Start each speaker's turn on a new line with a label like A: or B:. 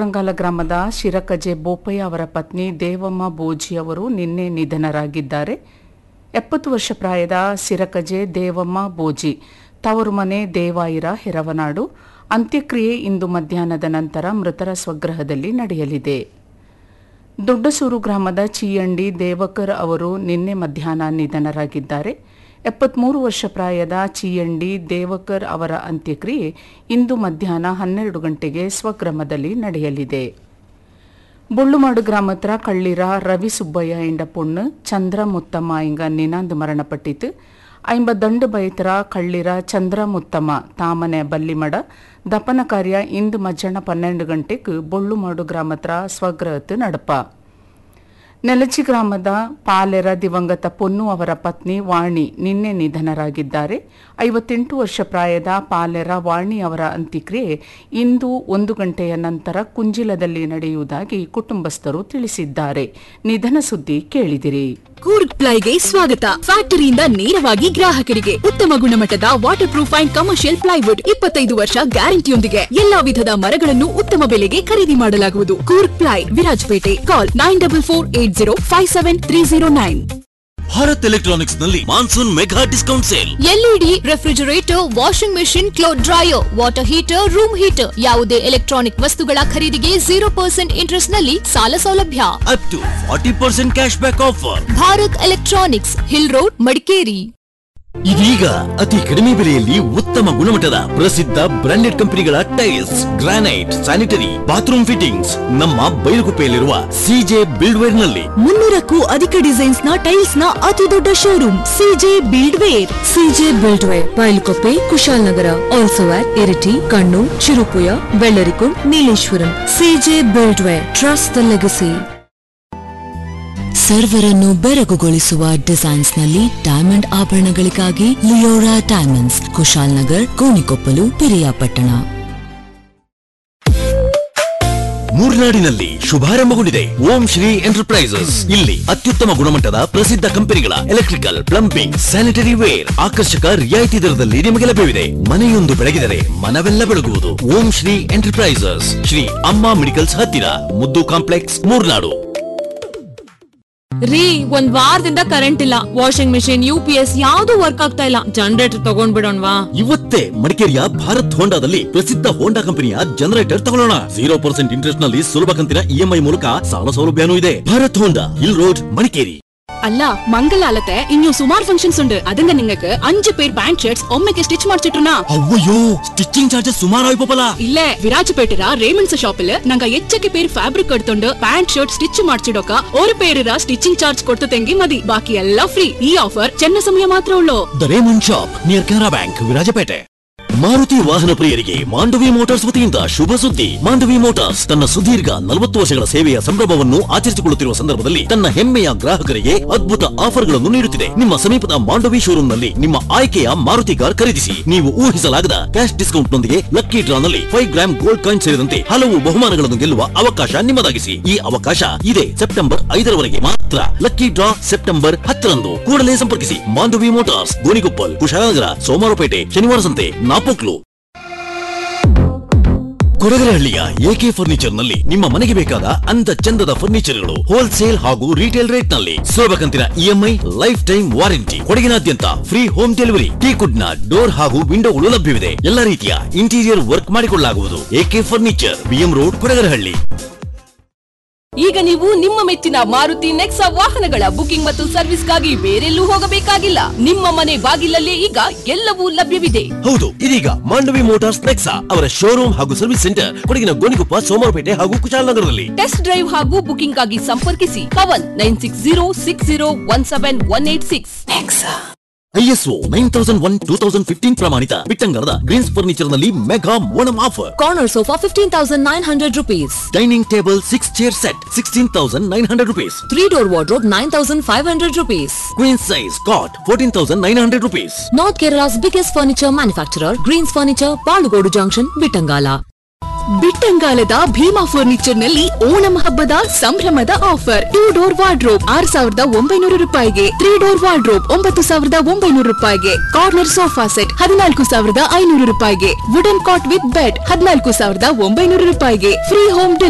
A: ಕೊಕ್ರಂಗಾಲ ಗ್ರಾಮದ ಶಿರಕಜೆ ಬೋಪಯ್ಯ ಅವರ ಪತ್ನಿ ದೇವಮ್ಮ ಬೋಜಿ ಅವರು ನಿನ್ನೆ ನಿಧನರಾಗಿದ್ದಾರೆ ಎಪ್ಪತ್ತು ವರ್ಷ ಪ್ರಾಯದ ಸಿರಕಜೆ ದೇವಮ್ಮ ಬೋಜಿ ತವರು ಮನೆ ದೇವಾಯಿರ ಹೆರವನಾಡು ಅಂತ್ಯಕ್ರಿಯೆ ಇಂದು ಮಧ್ಯಾಹ್ನದ ನಂತರ ಮೃತರ ಸ್ವಗ್ರಹದಲ್ಲಿ ನಡೆಯಲಿದೆ ದೊಡ್ಡಸೂರು ಗ್ರಾಮದ ಚೀಯಂಡಿ ದೇವಕರ್ ಅವರು ನಿನ್ನೆ ಮಧ್ಯಾಹ್ನ ನಿಧನರಾಗಿದ್ದಾರೆ ಎಪ್ಪತ್ಮೂರು ವರ್ಷ ಪ್ರಾಯದ ಚೀಯಂಡಿ ದೇವಕರ್ ಅವರ ಅಂತ್ಯಕ್ರಿಯೆ ಇಂದು ಮಧ್ಯಾಹ್ನ ಹನ್ನೆರಡು ಗಂಟೆಗೆ ಸ್ವಗ್ರಾಮದಲ್ಲಿ ನಡೆಯಲಿದೆ ಬೊಳ್ಳುಮಾಡು ಗ್ರಾಮತ್ರ ಕಳ್ಳಿರ ರವಿ ಸುಬ್ಬಯ್ಯ ಎಂಡ ಪೊಣ್ಣು ಚಂದ್ರ ಮುತ್ತಮ್ಮ ಇಂಗ ನಿನಾಂದ್ ಮರಣಪಟ್ಟಿತು ಐಂಬ ದಂಡು ಬೈತರ ಕಳ್ಳಿರ ಚಂದ್ರ ಮುತ್ತಮ್ಮ ತಾಮನೆ ಬಲ್ಲಿಮಡ ದಪನ ಕಾರ್ಯ ಇಂದು ಮಧ್ಯಾಹ್ನ ಪನ್ನೆರಡು ಗಂಟೆಗೆ ಬೊಳ್ಳುಮಾಡು ಗ್ರಾಮತ್ರ ಸ್ವಗ್ರಹತ್ ನಡಪ ನೆಲಚಿ ಗ್ರಾಮದ ಪಾಲೆರ ದಿವಂಗತ ಪೊನ್ನು ಅವರ ಪತ್ನಿ ವಾಣಿ ನಿನ್ನೆ ನಿಧನರಾಗಿದ್ದಾರೆ ಐವತ್ತೆಂಟು ವರ್ಷ ಪ್ರಾಯದ ಪಾಲೆರ ವಾಣಿ ಅವರ ಅಂತ್ಯಕ್ರಿಯೆ ಇಂದು ಒಂದು ಗಂಟೆಯ ನಂತರ ಕುಂಜಿಲದಲ್ಲಿ ನಡೆಯುವುದಾಗಿ ಕುಟುಂಬಸ್ಥರು ತಿಳಿಸಿದ್ದಾರೆ ನಿಧನ ಸುದ್ದಿ ಕೇಳಿದಿರಿ
B: ಕೂರ್ಗ್ ಪ್ಲೈಗೆ ಸ್ವಾಗತ ಫ್ಯಾಕ್ಟರಿಯಿಂದ ನೇರವಾಗಿ ಗ್ರಾಹಕರಿಗೆ ಉತ್ತಮ ಗುಣಮಟ್ಟದ water proof and commercial plywood ಇಪ್ಪತ್ತೈದು ವರ್ಷ ಗ್ಯಾರಂಟಿಯೊಂದಿಗೆ ಎಲ್ಲಾ ವಿಧದ ಮರಗಳನ್ನು ಉತ್ತಮ ಬೆಲೆಗೆ ಖರೀದಿ ಮಾಡಲಾಗುವುದು Coorg ply Virajpet call nine double four eight zero five seven three zero nine
C: Bharat electronics ನಲ್ಲಿ monsoon mega discount sale
D: LED refrigerator washing machine cloth dryer water heater room heater ಯಾವುದೇ ಎಲೆಕ್ಟ್ರಾನಿಕ್ ವಸ್ತುಗಳ ಖರೀದಿಗೆ ಜೀರೋ ಪರ್ಸೆಂಟ್ ಇಂಟ್ರೆಸ್ಟ್ ನಲ್ಲಿ ಸಾಲ ಸೌಲಭ್ಯ
C: up to forty percent cash back offer
D: Bharat electronics hill road Madikeri
C: ಇದೀಗ ಅತಿ ಕಡಿಮೆ ಬೆಲೆಯಲ್ಲಿ ಉತ್ತಮ ಗುಣಮಟ್ಟದ ಪ್ರಸಿದ್ಧ ಬ್ರಾಂಡೆಡ್ ಕಂಪನಿಗಳ tiles granite sanitary bathroom fittings ನಮ್ಮ ಬೈಲುಗುಪ್ಪೆಯಲ್ಲಿರುವ ಸಿಜೆ ಬಿಲ್ಡ್ವೇರ್ ನಲ್ಲಿ
B: ಮುನ್ನೂರಕ್ಕೂ ಅಧಿಕ ಡಿಸೈನ್ಸ್ ನ ಟೈಲ್ಸ್ ನ ಅತಿ ದೊಡ್ಡ showroom CJ build ware CJ build ware Bylakuppe Kushalnagar also at Iritty Kannur Cherupuzha Vellarikundu Nileshwaram CJ build ware trust the legacy ಸರ್ವರನ್ನು ಬೆರಗುಗೊಳಿಸುವ ಡಿಸೈನ್ಸ್ ನಲ್ಲಿ ಡೈಮಂಡ್ ಆಭರಣಗಳಿಗಾಗಿ ಲಿಯೋರಾ ಡೈಮಂಡ್ಸ್ ಕುಶಾಲ್ನಗರ್ ಕೋಣಿಕೊಪ್ಪಲು ಪಿರಿಯಾಪಟ್ಟಣ
C: ಮೂರ್ನಾಡಿನಲ್ಲಿ ಶುಭಾರಂಭಗೊಂಡಿದೆ ಓಂ ಶ್ರೀ ಎಂಟರ್ಪ್ರೈಸಸ್ ಇಲ್ಲಿ ಅತ್ಯುತ್ತಮ ಗುಣಮಟ್ಟದ ಪ್ರಸಿದ್ಧ ಕಂಪನಿಗಳ ಎಲೆಕ್ಟ್ರಿಕಲ್ ಪ್ಲಂಬಿಂಗ್ ಸ್ಯಾನಿಟರಿ ವೇರ್ ಆಕರ್ಷಕ ರಿಯಾಯಿತಿ ದರದಲ್ಲಿ ನಿಮಗೆ ಲಭ್ಯವಿದೆ ಮನೆಯೊಂದು ಬೆಳಗಿದರೆ ಮನವೆಲ್ಲ ಬೆಳಗುವುದು ಓಂ ಶ್ರೀ ಎಂಟರ್ಪ್ರೈಸಸ್ ಶ್ರೀ ಅಮ್ಮ ಮೆಡಿಕಲ್ಸ್ ಹತ್ತಿರ ಮುದ್ದು ಕಾಂಪ್ಲೆಕ್ಸ್ ಮೂರ್ನಾಡು
E: ರೀ ಒಂದ್ ವಾರದಿಂದ ಕರೆಂಟ್ ಇಲ್ಲ washing machine U P S ಯಾವ್ದು ವರ್ಕ್ ಆಗ್ತಾ ಇಲ್ಲ ಜನರೇಟರ್ ತಗೊಂಡ್ಬಿಡೋಣ್ವಾ
C: ಇವತ್ತೇ ಮಡಿಕೇರಿಯ ಭಾರತ್ ಹೋಂಡಾದಲ್ಲಿ ಪ್ರಸಿದ್ಧ ಹೋಂಡಾ ಕಂಪನಿಯ ಜನರೇಟರ್ ತಗೊಳ್ಳೋಣ ಜೀರೋ ಪರ್ಸೆಂಟ್ ಇಂಟ್ರೆಸ್ಟ್ ನಲ್ಲಿ ಸುಲಭ ಕಂತಿನ ಇಎಂಐ ಮೂಲಕ ಸಾಲ ಸೌಲಭ್ಯನೂ ಇದೆ Bharat Honda hill road Madikeri
B: അല്ല മംഗലാലത്തെ ഇനി സുമാർ ഫംഗ്ഷൻസ് ഉണ്ട് അതിന്റെ നിങ്ങൾക്ക് അഞ്ച് പേർ പാന്റ് ഷർട്ട്സ് ഒമ്മയ്ക്ക് സ്റ്റിച്ച് ಮಾಡಿಸಿಟ್ರುನಾ
C: ಅವ್ವಯ್ಯೋ ಸ್ಟಿಚಿಂಗ್ ಚಾರ್ಜಸ್ ಸುಮಾರು ಆಯ್ಪಲ್ಲ
B: ಇಲ್ಲೇ ವಿರಾಜಪೇಟೆರ ರೇಮಂಡ್ಸ್ ಶಾಪಿಲ್ ನಂಗ ಹೆಚ್ಚಕ್ಕೆ പേര് ಫ್ಯಾಬ್ರಿಕ್ എടുത്തോണ്ട് ಪ್ಯಾಂಟ್ ಶರ್ಟ್ ಸ್ಟಿಚ್ ಮಾಡಿಸಿಡೋಕ ഒരു പേരിರ ಸ್ಟಿಚಿಂಗ್ ಚಾರ್ಜ್ ಕೊಟ್ಟು ತೆಂಗಿ ಮದಿ ಬಾಕಿ ಎಲ್ಲ ಫ್ರೀ ಈ ಆಫರ್ ಚೆನ್ನ ಸಮಯ ಮಾತ್ರ ಉಳ್ಳೋ
C: the Raymond shop near Canara bank Virajpet Maruti ವಾಹನ ಪ್ರಿಯರಿಗೆ ಮಾಂಡವಿ ಮೋಟಾರ್ಸ್ ವತಿಯಿಂದ ಶುಭ ಸುದ್ದಿ ಮಾಂಡವಿ ಮೋಟಾರ್ಸ್ ತನ್ನ ಸುದೀರ್ಘ ನಲವತ್ತು ವರ್ಷಗಳ ಸೇವೆಯ ಸಂಭ್ರಮವನ್ನು ಆಚರಿಸಿಕೊಳ್ಳುತ್ತಿರುವ ಸಂದರ್ಭದಲ್ಲಿ ತನ್ನ ಹೆಮ್ಮೆಯ ಗ್ರಾಹಕರಿಗೆ ಅದ್ಭುತ ಆಫರ್ಗಳನ್ನು ನೀಡುತ್ತಿದೆ ನಿಮ್ಮ ಸಮೀಪದ ಮಾಂಡವಿ ಶೋರೂಮ್ನಲ್ಲಿ ನಿಮ್ಮ ಆಯ್ಕೆಯ ಮಾರುತಿ ಕಾರ್ ಖರೀದಿಸಿ ನೀವು ಊಹಿಸಲಾಗದ ಕ್ಯಾಶ್ ಡಿಸ್ಕೌಂಟ್ ನೊಂದಿಗೆ ಲಕ್ಕಿ ಡ್ರಾನಲ್ಲಿ ಫೈವ್ ಗ್ರಾಮ್ ಗೋಲ್ಡ್ ಕಾಯಿನ್ ಸೇರಿದಂತೆ ಹಲವು ಬಹುಮಾನಗಳನ್ನು ಗೆಲ್ಲುವ ಅವಕಾಶ ನಿಮ್ಮದಾಗಿಸಿ ಈ ಅವಕಾಶ ಇದೆ ಸೆಪ್ಟೆಂಬರ್ ಐದರವರೆಗೆ ಮಾತ್ರ ಲಕ್ಕಿ ಡ್ರಾ ಸೆಪ್ಟೆಂಬರ್ ಹತ್ತರಂದು ಕೂಡಲೇ ಸಂಪರ್ಕಿಸಿ Mandovi motors Gonikoppal Kushalnagar Somwarpet Shanivarasanthe Napoklu ಕೊಡಗರಹಳ್ಳಿಯ A K furniture ನಲ್ಲಿ ನಿಮ್ಮ ಮನೆಗೆ ಬೇಕಾದ ಅಂದ ಚಂದದ ಫರ್ನಿಚರ್ಗಳು ಹೋಲ್ಸೇಲ್ ಹಾಗೂ ರಿಟೇಲ್ ರೇಟ್ ನಲ್ಲಿ ಸುಲಭ ಕಂತಿನ ಇಎಂಐ ಲೈಫ್ ಟೈಮ್ ವಾರಂಟಿ ಕೊಡಗಿನಾದ್ಯಂತ ಫ್ರೀ ಹೋಮ್ ಡೆಲಿವರಿ ಟೀಕುಡ್ ನ ಡೋರ್ ಹಾಗೂ ವಿಂಡೋಗಳು ಲಭ್ಯವಿದೆ ಎಲ್ಲ ರೀತಿಯ ಇಂಟೀರಿಯರ್ ವರ್ಕ್ ಮಾಡಿಕೊಳ್ಳಲಾಗುವುದು AK furniture BM road Kodagarahalli
F: ಈಗ ನೀವು ನಿಮ್ಮ ಮೆಚ್ಚಿನ ಮಾರುತಿ ನೆಕ್ಸಾ ವಾಹನಗಳ ಬುಕಿಂಗ್ ಮತ್ತು ಸರ್ವಿಸ್ಗಾಗಿ ಬೇರೆಲ್ಲೂ ಹೋಗಬೇಕಾಗಿಲ್ಲ ನಿಮ್ಮ ಮನೆ ಬಾಗಿಲಲ್ಲೇ ಈಗ ಎಲ್ಲವೂ ಲಭ್ಯವಿದೆ
C: ಹೌದು ಇದೀಗ ಮಾಂಡವಿ ಮೋಟಾರ್ಸ್ ನೆಕ್ಸಾ ಅವರ ಶೋರೂಮ್ ಹಾಗೂ ಸರ್ವಿಸ್ ಸೆಂಟರ್ ಕೊಡಗಿನ ಗೋಣಿಕೊಪ್ಪ ಸೋಮವಾರಪೇಟೆ ಹಾಗೂ ಕುಶಾಲನಗರದಲ್ಲಿ
F: ಟೆಸ್ಟ್ ಡ್ರೈವ್ ಹಾಗೂ ಬುಕಿಂಗ್ ಆಗಿ ಸಂಪರ್ಕಿಸಿ Pavan nine six zero six zero one seven one eight six
C: ISO nine thousand one two thousand fifteen ಪ್ರಮಾಣಿತ ಬಿಟ್ಟಂಗರದ ಗ್ರೀನ್ಸ್ ಫರ್ನಿಚರ್ ನಲ್ಲಿ mega Onam offer
B: corner sofa fifteen thousand nine hundred rupees
C: dining table six chair set sixteen thousand nine hundred rupees
B: three door wardrobe nine thousand five hundred rupees
C: queen size cot fourteen thousand nine hundred rupees
B: north Kerala's biggest furniture manufacturer greens furniture Balugodu junction Bittangala ಬಿಟ್ಟಂಗಾಲದ Bhima furniture ನಲ್ಲಿ ಓಣಂ ಹಬ್ಬದ ಸಂಭ್ರಮದ offer two door wardrobe ಆರ್ ಸಾವಿರದ ಒಂಬೈನೂರು ರೂಪಾಯಿಗೆ three door wardrobe ಒಂಬತ್ತು ಸಾವಿರದ ಒಂಬೈನೂರು ರೂಪಾಯಿಗೆ ಕಾರ್ನರ್ ಸೋಫಾ ಸೆಟ್ ಹದಿನಾಲ್ಕು ಸಾವಿರದ ಐನೂರು ರೂಪಾಯಿಗೆ ವುಡನ್ ಕಾಟ್ ವಿತ್ ಬೆಡ್ ಹದಿನಾಲ್ಕು ಸಾವಿರದ ಒಂಬೈನೂರು ರೂಪಾಯಿಗೆ ಫ್ರೀ ಹೋಮ್